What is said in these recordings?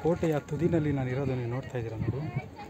ಕೋಟೆಯ ತುದಿನಲ್ಲಿ ನಾನು ಇರೋದು ನೀವು ನೋಡ್ತಾ ಇದ್ದೀರಾ ನೋಡು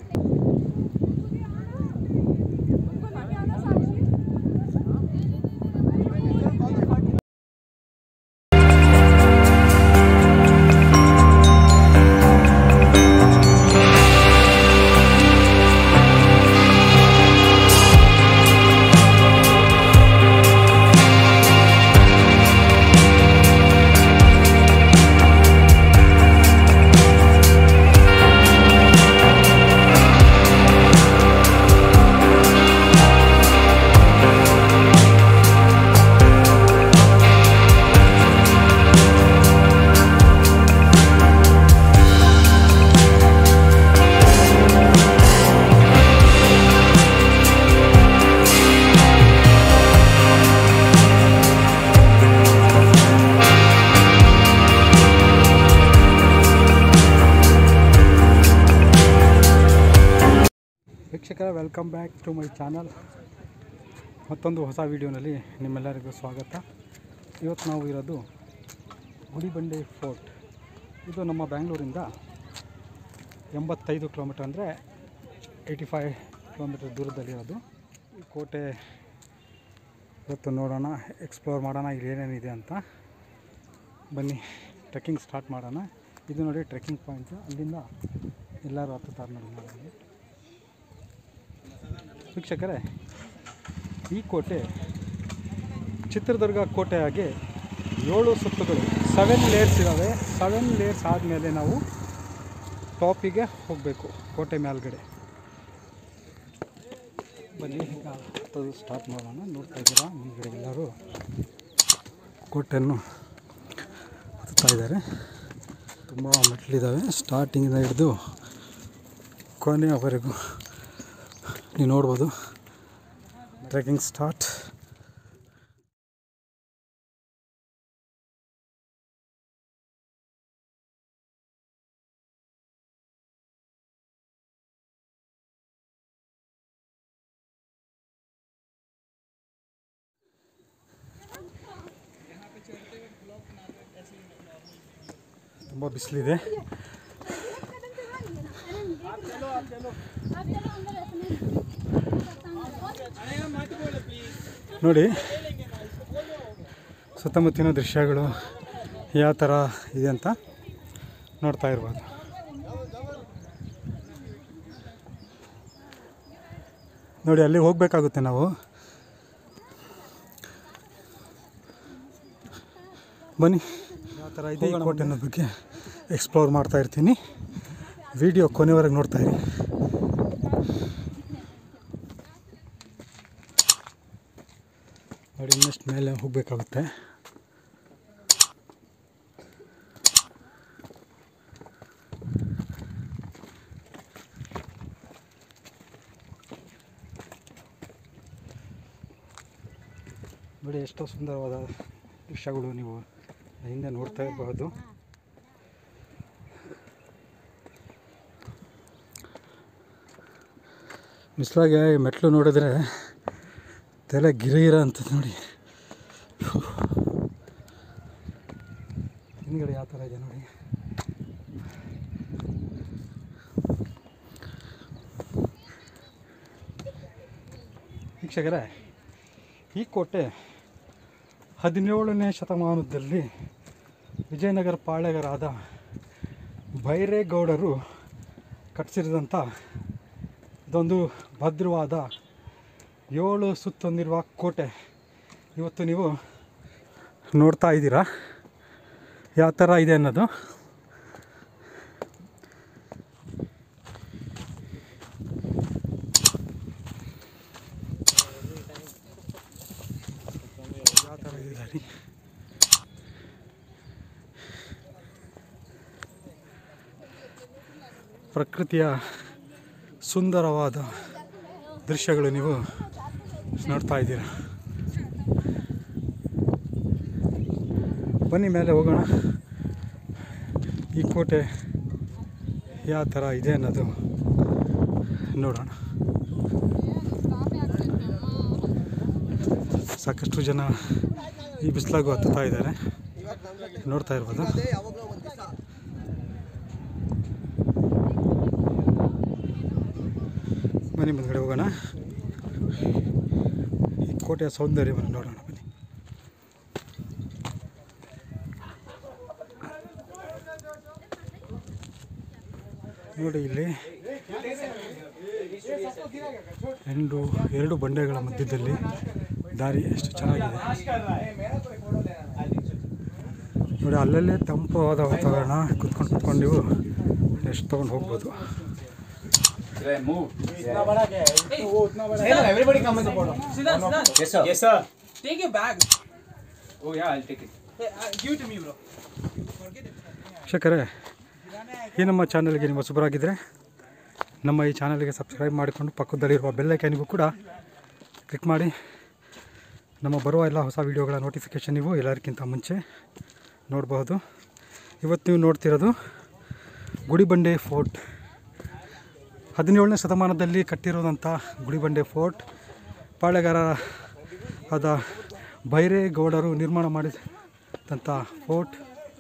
ವೀಕ್ಷಕರ welcome back to my channel ಮತ್ತೊಂದು ಹೊಸ ವಿಡಿಯೋನಲ್ಲಿ ನಿಮ್ಮೆಲ್ಲರಿಗೂ ಸ್ವಾಗತ ಇವತ್ತು ನಾವು ಇರೋದು ಗುಡಿಬಂಡೆ ಫೋರ್ಟ್ ಇದು ನಮ್ಮ ಬ್ಯಾಂಗ್ಳೂರಿಂದ ಎಂಬತ್ತೈದು ಕಿಲೋಮೀಟರ್ ಅಂದರೆ ಏಯ್ಟಿ ಫೈವ್ ಕಿಲೋಮೀಟರ್ ದೂರದಲ್ಲಿರೋದು ಈ ಕೋಟೆ ಇವತ್ತು ನೋಡೋಣ ಎಕ್ಸ್ಪ್ಲೋರ್ ಮಾಡೋಣ ಇಲ್ಲಿ ಏನೇನಿದೆ ಅಂತ ಬನ್ನಿ ಟ್ರೆಕ್ಕಿಂಗ್ ಸ್ಟಾರ್ಟ್ ಮಾಡೋಣ ಇದು ನೋಡಿ ಟ್ರೆಕ್ಕಿಂಗ್ ಪಾಯಿಂಟು ಅಲ್ಲಿಂದ ಎಲ್ಲರೂ ಹತ್ತುತ್ತಾರೆ ನೋಡಿ ನೋಡಿ ವೀಕ್ಷಕರೇ ಈ ಕೋಟೆ ಚಿತ್ರದುರ್ಗ ಕೋಟೆ ಹಾಗೆ ಏಳು ಸುತ್ತುಗಳು ಸೆವೆನ್ ಲೇಯರ್ಸ್ ಇದ್ದಾವೆ ಸೆವೆನ್ ಲೇಯರ್ಸ್ ಆದಮೇಲೆ ನಾವು ಟಾಪಿಗೆ ಹೋಗಬೇಕು ಕೋಟೆ ಮೇಲ್ಗಡೆ ಬನ್ನಿ ಈಗ ಹತ್ತೋದು ಸ್ಟಾರ್ಟ್ ಮಾಡೋಣ ನೋಡ್ತಾ ಇದ್ದೀರಾ ಮೇಲ್ಗಡೆ ಎಲ್ಲರೂ ಕೋಟೆಯನ್ನು ಹತ್ತುತ್ತಾ ಇದ್ದಾರೆ ತುಂಬ ಮೆಟ್ಲಿದ್ದಾವೆ ಸ್ಟಾರ್ಟಿಂಗಿಂದ ಹಿಡಿದು ಕೊನೆಯವರೆಗೂ ನೀವು ನೋಡ್ಬೋದು ಟ್ರೆಕ್ಕಿಂಗ್ ಸ್ಟಾರ್ಟ್ ತುಂಬ ಬಿಸಿಲಿದೆ ನೋಡಿ ಸುತ್ತಮುತ್ತಿನ ದೃಶ್ಯಗಳು ಯಾವ ಥರ ಇದೆ ಅಂತ ನೋಡ್ತಾ ಇರ್ಬೋದು ನೋಡಿ ಅಲ್ಲಿ ಹೋಗಬೇಕಾಗುತ್ತೆ ನಾವು ಬನ್ನಿ ಯಾವ ಥರ ಇದೆ ಈ ಕೋಟೆ ಅನ್ನೋ ಬಗ್ಗೆ ಎಕ್ಸ್ಪ್ಲೋರ್ ಮಾಡ್ತಾ ಇರ್ತೀನಿ ವಿಡಿಯೋ ಕೊನೆವರೆಗೆ ನೋಡ್ತಾ ಇರಿ ನೋಡಿ ಇನ್ನಷ್ಟು ಮೇಲೆ ಹೋಗಬೇಕಾಗುತ್ತೆ ನೋಡಿ ಎಷ್ಟೋ ಸುಂದರವಾದ ದೃಶ್ಯಗಳು ನೀವು ಹಿಂದೆ ನೋಡ್ತಾ ಇರಬಹುದು ಬಿಸಿಲಾಗೆ ಮೆಟ್ಲು ನೋಡಿದ್ರೆ ತಲೆ ಗಿರಿಗಿರ ಅಂತ ನೋಡಿ ಹಿಂದ್ಗಡೆ ಯಾವ ಥರ ಇದೆ ನೋಡಿ ವೀಕ್ಷಕರೇ ಈ ಕೋಟೆ ಹದಿನೇಳನೇ ಶತಮಾನದಲ್ಲಿ ವಿಜಯನಗರ ಪಾಳೆಗಾರಾದ ಬೈರೇಗೌಡರು ಕಟ್ಟಿಸಿದಂಥ ಇದೊಂದು ಭದ್ರವಾದ ಏಳು ಸುತ್ತೊಂದಿರುವ ಕೋಟೆ ಇವತ್ತು ನೀವು ನೋಡ್ತಾ ಇದ್ದೀರಾ ಯಾವ ಥರ ಇದೆ ಅನ್ನೋದು ಯಾವ ಥರ ಇದೆ ದಾರಿ ಪ್ರಕೃತಿಯ ಸುಂದರವಾದ ದೃಶ್ಯಗಳು ನೀವು ನೋಡ್ತಾ ಇದ್ದೀರಾ ಬನ್ನಿ ಮೇಲೆ ಹೋಗೋಣ ಈ ಕೋಟೆ ಯಾವ ಥರ ಇದೆ ಅನ್ನೋದು ನೋಡೋಣ ಸಾಕಷ್ಟು ಜನ ಈ ಬಿಸಿಲಾಗೂ ಹತ್ತುತ್ತಾ ಇದ್ದಾರೆ ನೋಡ್ತಾ ಇರ್ಬೋದು ಬನ್ನಿ ಮುಂದ್ಗಡೆ ಹೋಗೋಣ ಈ ಕೋಟೆಯ ಸೌಂದರ್ಯವನ್ನು ನೋಡೋಣ ಬನ್ನಿ ನೋಡಿ ಇಲ್ಲಿ ಎರಡು ಎರಡು ಬಂಡೆಗಳ ಮಧ್ಯದಲ್ಲಿ ದಾರಿ ಎಷ್ಟು ಚೆನ್ನಾಗಿದೆ ನೋಡಿ ಅಲ್ಲಲ್ಲೇ ತಂಪವಾದ ವಾತಾವರಣ ಕುತ್ಕೊಂಡು ಕುತ್ಕೊಂಡು ನೀವು ಎಷ್ಟು ತೊಗೊಂಡು ಹೋಗ್ಬೋದು Everybody come in the bottom. Siddhan, Siddhan, Yes, sir. Yes, sir. take your bag. Oh, yeah, I'll take it. Hey, uh, give it to me, bro. ವೀಕ್ಷಕರೇ ಈ ನಮ್ಮ ಚಾನಲ್ಗೆ ನೀವು ಹೊಸಬರಾಗಿದ್ದರೆ ನಮ್ಮ ಈ ಚಾನಲ್ಗೆ ಸಬ್ಸ್ಕ್ರೈಬ್ ಮಾಡಿಕೊಂಡು ಪಕ್ಕದಲ್ಲಿರುವ ಬೆಲ್ಲೈಕನಿಗೂ ಕೂಡ ಕ್ಲಿಕ್ ಮಾಡಿ ನಮ್ಮ ಬರುವ ಎಲ್ಲ ಹೊಸ ವೀಡಿಯೋಗಳ ನೋಟಿಫಿಕೇಷನ್ ನೀವು ಎಲ್ಲರಿಗಿಂತ ಮುಂಚೆ ನೋಡಬಹುದು ಇವತ್ತು ನೀವು ನೋಡ್ತಿರೋದು ಗುಡಿಬಂಡೆ ಫೋರ್ಟ್ ಹದಿನೇಳನೇ ಶತಮಾನದಲ್ಲಿ ಕಟ್ಟಿರೋದಂಥ ಗುಡಿಬಂಡೆ ಫೋರ್ಟ್ ಪಾಳೆಗಾರ ಆದ ಬೈರೇಗೌಡರು ನಿರ್ಮಾಣ ಮಾಡಿದಂಥ ಫೋರ್ಟ್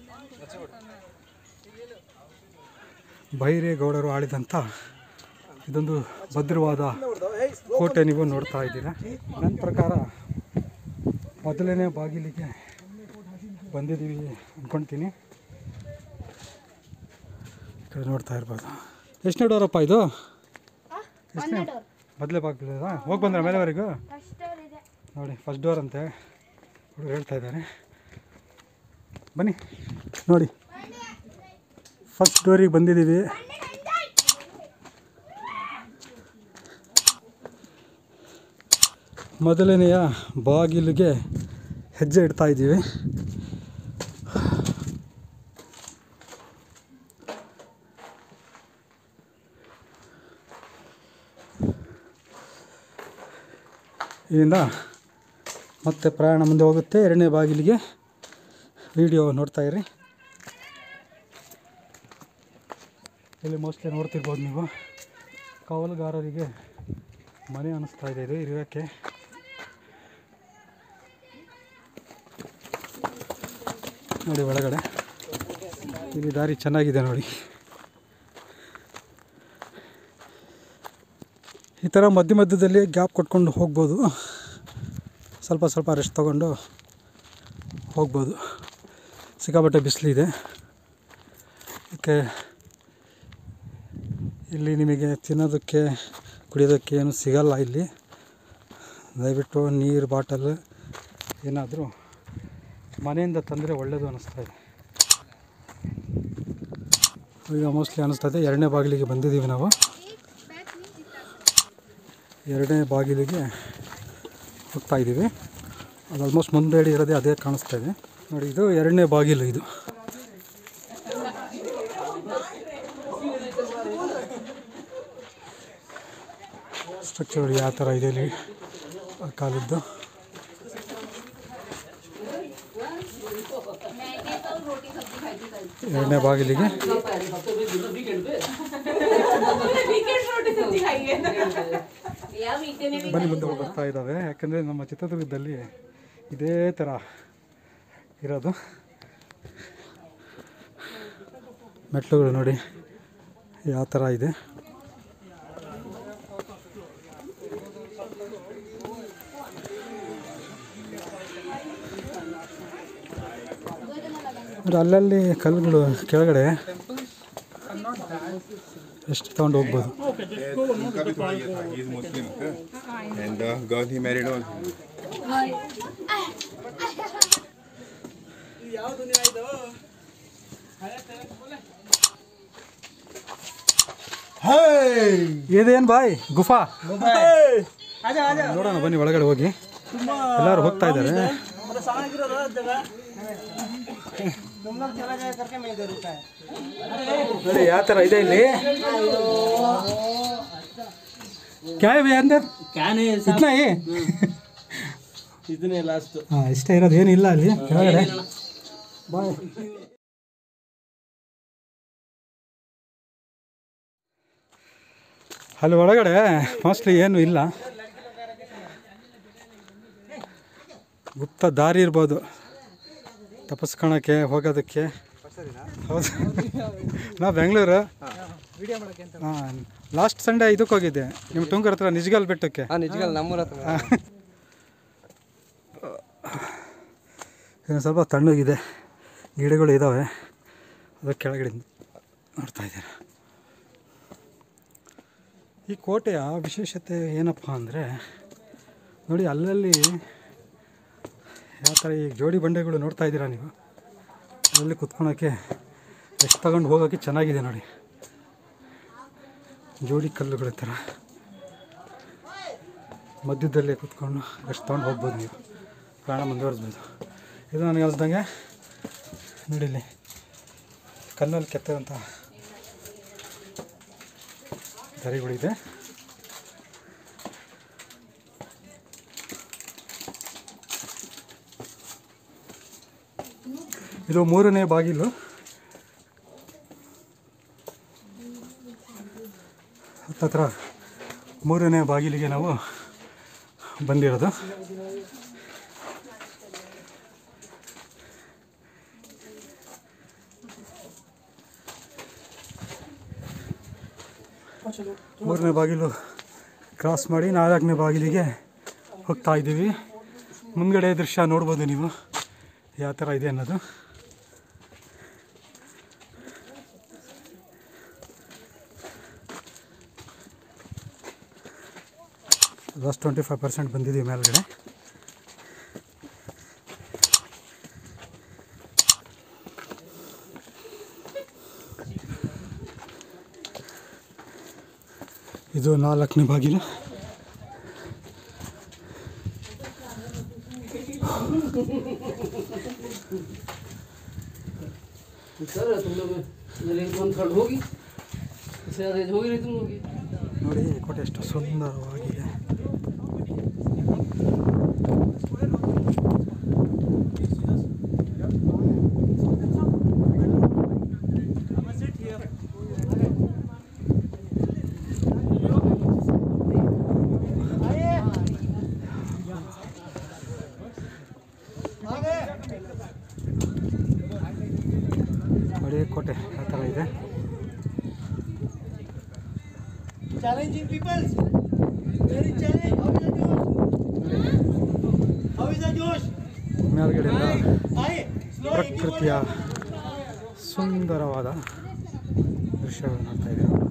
ಬೈರೇಗೌಡರು ಆಳಿದಂಥ ಇದೊಂದು ಭದ್ರವಾದ ಕೋಟೆ ನೀವು ನೋಡ್ತಾ ಇದ್ದೀರಾ ನನ್ನ ಪ್ರಕಾರ ಮೊದಲನೇ ಬಾಗಿಲಿಗೆ ಬಂದಿದ್ದೀವಿ ಅಂದ್ಕೊಳ್ತೀನಿ ಈ ಕಡೆ ನೋಡ್ತಾ ಇರ್ಬೋದು ಎಷ್ಟು ನೋಡೋರಪ್ಪ ಇದು ಎಷ್ಟನೇ ಮೊದಲೇ ಬಾಗಿಲು ಹೋಗಿ ಬಂದ್ರೆ ಮೇಲೆವರೆಗೂ ನೋಡಿ ಫಸ್ಟ್ ಡೋರ್ ಅಂತೆ ಹುಡುಗರು ಹೇಳ್ತಾ ಇದ್ದಾರೆ ಬನ್ನಿ ನೋಡಿ ಫಸ್ಟ್ ಡೋರಿಗೆ ಬಂದಿದ್ದೀವಿ ಮೊದಲನೆಯ ಬಾಗಿಲಿಗೆ ಹೆಜ್ಜೆ ಇಡ್ತಾ ಇದ್ದೀವಿ ಇಲ್ಲಿಂದ ಮತ್ತೆ ಪ್ರಯಾಣ ಮುಂದೆ ಹೋಗುತ್ತೆ ಎರಡನೇ ಬಾಗಿಲಿಗೆ ವಿಡಿಯೋ ನೋಡ್ತಾ ಇರಿ ಇಲ್ಲಿ ಮೋಸ್ಟ್ಲಿ ನೋಡ್ತಿರ್ಬೋದು ನೀವು ಕಾವಲುಗಾರರಿಗೆ ಮನೆ ಅನ್ನಿಸ್ತಾ ಇದೆ ಇದು ಇರೋಕ್ಕೆ ನೋಡಿ ಒಳಗಡೆ ಇಲ್ಲಿ ದಾರಿ ಚೆನ್ನಾಗಿದೆ ನೋಡಿ ಈ ಥರ ಮಧ್ಯ ಮಧ್ಯದಲ್ಲಿ ಗ್ಯಾಪ್ ಕೊಟ್ಕೊಂಡು ಹೋಗ್ಬೋದು ಸ್ವಲ್ಪ ಸ್ವಲ್ಪ ರೆಸ್ಟ್ ತೊಗೊಂಡು ಹೋಗ್ಬೋದು ಸಿಕ್ಕಾಪಟ್ಟೆ ಬಿಸಿಲಿದೆ ಅದಕ್ಕೆ ಇಲ್ಲಿ ನಿಮಗೆ ತಿನ್ನೋದಕ್ಕೆ ಕುಡಿಯೋದಕ್ಕೆ ಏನು ಸಿಗಲ್ಲ ಇಲ್ಲಿ ದಯವಿಟ್ಟು ನೀರು ಬಾಟಲ್ ಏನಾದರೂ ಮನೆಯಿಂದ ತಂದರೆ ಒಳ್ಳೆಯದು ಅನ್ನಿಸ್ತಾ ಇದೆ ಈಗ ಮೋಸ್ಟ್ಲಿ ಅನ್ನಿಸ್ತಾ ಇದೆ ಎರಡನೇ ಬಾಗಿಲಿಗೆ ಬಂದಿದ್ದೀವಿ ನಾವು ಎರಡನೇ ಬಾಗಿಲಿಗೆ ಹೋಗ್ತಾ ಇದ್ದೀವಿ ಅದು ಆಲ್ಮೋಸ್ಟ್ ಮುಂದೆ ಇರೋದೇ ಅದೇ ಕಾಣಿಸ್ತಾ ಇದೆ ನೋಡಿ ಇದು ಎರಡನೇ ಬಾಗಿಲು ಇದು ಸ್ಟ್ರಕ್ಚರ್ ಯಾವ ಥರ ಇದೆ ಇಲ್ಲಿ ಆ ಕಾಲದ್ದು ಎರಡನೇ ಬಾಗಿಲಿಗೆ ಬನ್ನಿ ಮುಂದೆ ಬರ್ತಾ ಇದ್ದಾವೆ ಯಾಕಂದರೆ ನಮ್ಮ ಚಿತ್ರದುರ್ಗದಲ್ಲಿ ಇದೇ ಥರ ಇರೋದು ಮೆಟ್ಲುಗಳು ನೋಡಿ ಯಾವ ಥರ ಇದೆ ನೋಡಿ ಅಲ್ಲಲ್ಲಿ ಕಲ್ಲುಗಳು ಕೆಳಗಡೆ ಎಷ್ಟು ತಗೊಂಡು ಹೋಗ್ಬೋದು उनका भी थोड़ा ये था he is Muslim and girl he married on ಇದೇನು ಬಾಯ್ ಗುಫಾ ನೋಡೋಣ ಬನ್ನಿ ಒಳಗಡೆ ಹೋಗಿ ಎಲ್ಲರೂ ಹೋಗ್ತಾ ಇದ್ದಾರೆ ನೋಡಿ ಯಾವ ಥರ ಇದೆ ಇಲ್ಲಿ क्या है भैया अंदर क्या नहीं है इतना ही इतने लास्ट ಹಾಂ ಇಷ್ಟ ಇರೋದು ಏನಿಲ್ಲ ಅಲ್ಲಿ ಕೆಳಗಡೆ ಬಾಯ್ ಅಲ್ಲಿ ಒಳಗಡೆ ಮೋಸ್ಟ್ಲಿ ಏನು ಇಲ್ಲ ಗುಪ್ತ ದಾರಿ ಇರ್ಬೋದು ತಪಸ್ಕೊಳಕ್ಕೆ ಹೋಗೋದಕ್ಕೆ ಹೌದು ನಾವು ಬೆಂಗಳೂರು ಹಾಂ ಲಾಸ್ಟ್ ಸಂಡೇ ಇದಕ್ಕೆ ಹೋಗಿದ್ದೆ ನಿಮ್ಮ ಟುಂಕರ್ ಹತ್ರ ನಿಜ್ಗಲ್ ಬೆಟ್ಟಕ್ಕೆ ಹಾಂ ನಿಜಗಲ್ಲ ನಮ್ಮೂರ ಹತ್ರ ಇನ್ನು ಸ್ವಲ್ಪ ತಣ್ಣಗಿದೆ ಗಿಡಗಳು ಇದ್ದಾವೆ ಅದು ಕೆಳಗಡೆ ನೋಡ್ತಾ ಇದ್ದೀರಾ ಈ ಕೋಟೆಯ ವಿಶೇಷತೆ ಏನಪ್ಪ ಅಂದರೆ ನೋಡಿ ಅಲ್ಲಲ್ಲಿ ಯಾವ ಥರ ಈ ಜೋಡಿ ಬಂಡೆಗಳು ನೋಡ್ತಾ ಇದ್ದೀರಾ ನೀವು ಅಲ್ಲಿ ಕುತ್ಕೊಳಕ್ಕೆ ಎಷ್ಟು ತಗೊಂಡು ಹೋಗೋಕ್ಕೆ ಚೆನ್ನಾಗಿದೆ ನೋಡಿ ಜೋಡಿ ಕಲ್ಲುಗಳ ಥರ ಮಧ್ಯದಲ್ಲೇ ಕುತ್ಕೊಂಡು ಎಷ್ಟು ತೊಗೊಂಡು ಹೋಗ್ಬೋದು ನೀವು ಪ್ರಾಣ ಮುಂದುವರಿಸ್ಬೋದು ಇದು ನನಗೆ ಅನ್ಸ್ದಂಗೆ ನೋಡಿಲ್ಲಿ ಕಲ್ಲಲ್ಲಿ ಕೆತ್ತದಂಥ ದಾರಿಗಳಿದೆ ಇದು ಮೂರನೇ ಬಾಗಿಲು ಹತ್ತತ್ರ ಮೂರನೇ ಬಾಗಿಲಿಗೆ ನಾವು ಬಂದಿರೋದು ಮೂರನೇ ಬಾಗಿಲು ಕ್ರಾಸ್ ಮಾಡಿ ನಾಲ್ಕನೇ ಬಾಗಿಲಿಗೆ ಹೋಗ್ತಾ ಇದ್ದೀವಿ ಮುಂದ್ಗಡೆ ದೃಶ್ಯ ನೋಡ್ಬೋದು ನೀವು ಯಾವ ಥರ ಇದೆ ಅನ್ನೋದು ಲಾಸ್ಟ್ ಟ್ವೆಂಟಿ ಫೈವ್ ಪರ್ಸೆಂಟ್ ಬಂದಿದ್ದೀವಿ ಮೇಲ್ಗಡೆ ಇದು ನಾಲ್ಕನೇ ಬಾಗಿಲು सर तुम लोग मेरे एक थर्ड होगी इससे ज़्यादा एज होगी नहीं तुम लोग की ನೋಡಿ ಈ ಕೋಟೆ ಎಷ್ಟು ಸುಂದರವಾಗಿದೆ ನೋಡಿ ಕೋಟೆ ಆ ಥರ ಇದೆ Challenging peoples. Very challenge. How is the Josh? How is the Josh? ಮೇಲ್ಗಡೆಯಿಂದ Aye. Slow. ಪ್ರಕೃತಿಯ ಸುಂದರವಾದ ದೃಶ್ಯಗಳು ನೋಡ್ತಾ ಇದ್ದೀವಿ